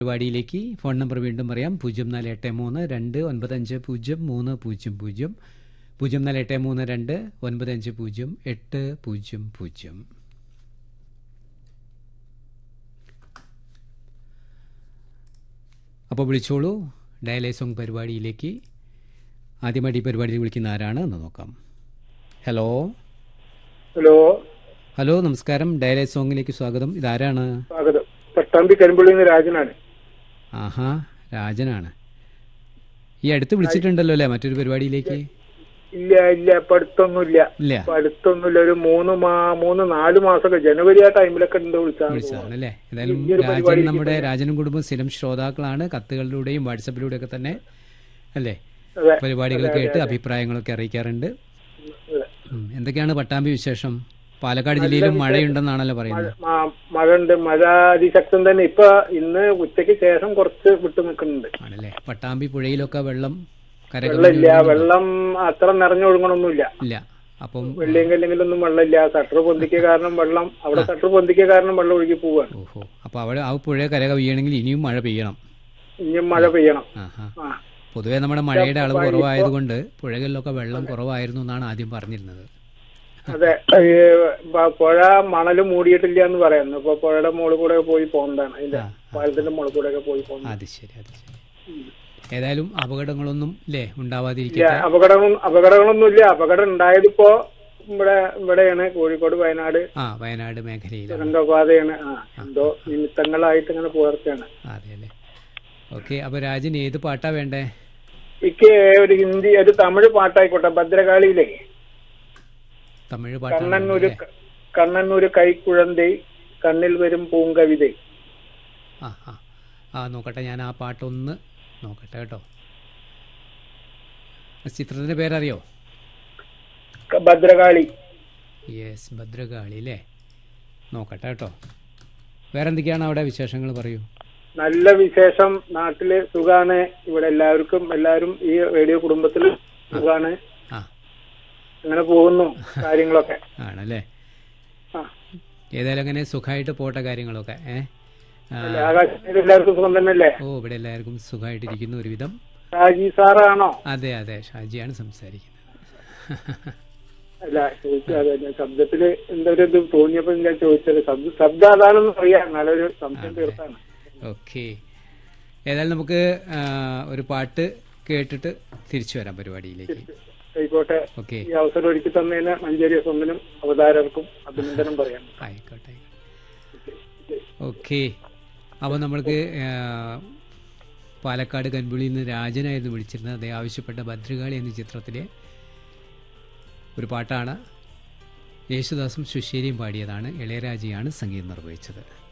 പരിപാടിയിലേക്ക് phone number വീണ്ടും പറയാം പൂജ്യം നാല് എട്ട് മൂന്ന് രണ്ട് ഒൻപത് അഞ്ച് പൂജ്യം മൂന്ന് പൂജ്യം പൂജ്യം പൂജ്യം നാല് എട്ട് മൂന്ന് രണ്ട് ഒൻപത് അഞ്ച് പൂജ്യം എട്ട് പൂജ്യം പൂജ്യം അപ്പോൾ വിളിച്ചോളൂ ഡയലേ സോങ് പരിപാടിയിലേക്ക് ആദ്യമായിട്ട് ഈ പരിപാടിയിൽ വിളിക്കുന്ന ആരാണ് എന്ന് നോക്കാം ഹലോ ഹലോ ഹലോ നമസ്കാരം ഡയലേ സോങ്ങിലേക്ക് സ്വാഗതം ഇതാരാണ് സ്വാഗതം പട്ടാമ്പി കരിമ്പുള്ളിൽ നിന്ന് രാജനാണ് ആഹാ രാജനാണ് ഈ അടുത്ത് വിളിച്ചിട്ടുണ്ടല്ലോ അല്ലേ മറ്റൊരു പരിപാടിയിലേക്ക് ഇല്ല ഇല്ല ഇപ്പൊ അടുത്തൊന്നുമില്ല ഇല്ല ഇപ്പൊ അടുത്തൊന്നുമില്ല ഒരു മൂന്ന് മാ മൂന്ന് നാല് മാസമൊക്കെ ജനുവരി ആ ടൈമിലൊക്കെ ഉണ്ട് വിളിച്ചാൽ വിളിച്ചതാണ് അല്ലേ ഏതായാലും ഈ ഒരു രാജൻ പരിപാടിക്ക് നമ്മുടെ രാജനും കുടുംബം സ്ഥിരം ശ്രോതാക്കളാണ് കത്തുകളിലൂടെയും വാട്സപ്പിലൂടെയും ഒക്കെ തന്നെ അല്ലേ അതെ പരിപാടികൾ കേട്ട് അഭിപ്രായങ്ങളൊക്കെ അറിയിക്കാറുണ്ട് അതെ. ഉം. എന്തൊക്കെയാണ് പട്ടാമ്പി വിശേഷം പാലക്കാട് ജില്ലയിലും മഴയുണ്ടെന്നാണല്ലോ പറയുന്നത് മ- മഴ ഉണ്ട് മഴ അതിശക്തം തന്നെ ഇപ്പൊ ഇന്ന് ഉച്ചയ്ക്ക് ശേഷം കുറച്ച് വിട്ടു നിൽക്കുന്നുണ്ട് ആണല്ലേ പട്ടാമ്പി പുഴയിലൊക്കെ വെള്ളം വെള്ളമില്ല കരകവിഞ്ഞ് വെള്ളം അത്ര നിറഞ്ഞൊഴുകണമൊന്നുമില്ല ഇല്ല അപ്പം വെള്ളിയും കല്ലെങ്കിലൊന്നും വെള്ളമില്ല ഷട്ടർ പൊന്തിക്കുക കാരണം വെള്ളം അവിടെ ഷട്ടർ പൊന്തിക്കുക കാരണം വെള്ളം ഒഴുകി പോവാണ് ഓഹോ അപ്പൊ അവിടെ ആ പുഴ കരകവിയണമെങ്കിൽ ഇനിയും മഴ പെയ്യണം ഇനിയും മഴ പെയ്യണം ആഹാ ആ പൊതുവെ നമ്മുടെ മഴയുടെ അളവ് കുറവായതുകൊണ്ട് പുഴകളിലൊക്കെ വെള്ളം കുറവായിരുന്നു എന്നാണ് ആദ്യം പറഞ്ഞിരുന്നത് അതെ ഈ പ- പുഴ മണല് മൂടിയിട്ടില്ല എന്ന് പറയുന്നു ഇപ്പൊ പുഴയുടെ മുകളിൽ കൂടെ പോയി പോകുന്നതാണ് അതിന്റെ ആ, പാലത്തിന്റെ മുകളിൽ കൂടെ ഒക്കെ പോയി പോകുന്നത് അത് ശരി അത് ശരി ഏതായാലും അപകടങ്ങളൊന്നും ഇല്ലേ ഇല്ല ഉണ്ടാവാതിരിക്കട്ടെ അപകടം അപകടങ്ങളൊന്നും ഇല്ല അപകടം ഉണ്ടായതിപ്പോ ഇവിടെ ഇവിടെയാണ് കോഴിക്കോട് വയനാട് ആ വയനാട് മേഖലയിലാണ് ദുരന്തപാതയാണ് ആ എന്തോ നിമിത്തങ്ങളായിട്ട് ഇങ്ങനെ പുലർച്ചയാണ് അതെ അല്ലേ ഓക്കെ അപ്പൊ രാജൻ ഏത് പാട്ടാ വേണ്ടേ എനിക്ക് ഒരു ഹിന്ദി ഒരു തമിഴ് പാട്ടായിക്കോട്ടെ ഭദ്രകാളിയിലെ തമിഴ് പാട്ടാണ് കണ്ണന്നൂര് വേണ്ടേ? കണ്ണന്നൂര് കൈക്കുഴந்தை കണ്ണിൽ വരും പൂങ്കവിത ആ ആ ആ നോക്കട്ടെ ഞാൻ ആ പാട്ടൊന്ന് നോക്കട്ടെ കേട്ടോ ചിത്രത്തിന്റെ പേരറിയോ ഭദ്രകാളി യെസ് ഭദ്രകാളി അല്ലേ നോക്കട്ടെ കേട്ടോ വേറെ എന്തൊക്കെയാണ് അവിടെ വിശേഷങ്ങൾ പറയൂ നല്ല വിശേഷം നാട്ടില് സുഖാണ് ഇവിടെ എല്ലാവർക്കും എല്ലാവരും ഈ റേഡിയോ കുടുംബത്തിൽ സുഖാണ് ആ അങ്ങനെ പോകുന്നു കാര്യങ്ങളൊക്കെ ആണല്ലേ ആ. ഏതായാലും അങ്ങനെ സുഖമായിട്ട് പോട്ടെ കാര്യങ്ങളൊക്കെ ഏ ആ, ആകാശത്തിൽ എല്ലാവർക്കും സുഖം തന്നെയല്ലേ ഓ ഇവിടെ എല്ലാവർക്കും സുഖമായിട്ടിരിക്കുന്നു ഒരുവിധം ഷാജി സാറാണോ അതെ അതെ ഷാജിയാണ് സംസാരിക്കുന്നത് അല്ല ചോദിച്ചത് അതെ ഞാൻ ശബ്ദത്തില് എന്താ ഒരു ഇത് തോന്നിയപ്പോ ഞാൻ ചോദിച്ചത് ശബ്ദ ശബ്ദം അതാണെന്ന് അറിയാം നല്ലൊരു സംശയം തീർത്താണ് ഓക്കെ ഏതായാലും നമുക്ക് ആ, ഒരു പാട്ട് കേട്ടിട്ട് തിരിച്ചു വരാം പരിപാടിയിലേക്ക് ആയിക്കോട്ടെ ഓക്കെ ഈ അവസരം ഒരുക്കി തന്നതിന് മഞ്ചേരി സ്വന്തനും അവതാരകർക്കും അഭിനന്ദനം പറയാം ആയിക്കോട്ടെ ആയിക്കോട്ടെ ഓക്കെ അപ്പോൾ നമ്മൾക്ക് ആ, പാലക്കാട് കൻപുളിയിൽ നിന്ന് രാജനായിരുന്നു വിളിച്ചിരുന്നത് അദ്ദേഹം ആവശ്യപ്പെട്ട ഭദ്രകാളി എന്ന ചിത്രത്തിലെ ഒരു പാട്ടാണ് യേശുദാസും സുശേരിയും പാടിയതാണ് ഇളയരാജയാണ് സംഗീതം നിർവഹിച്ചത്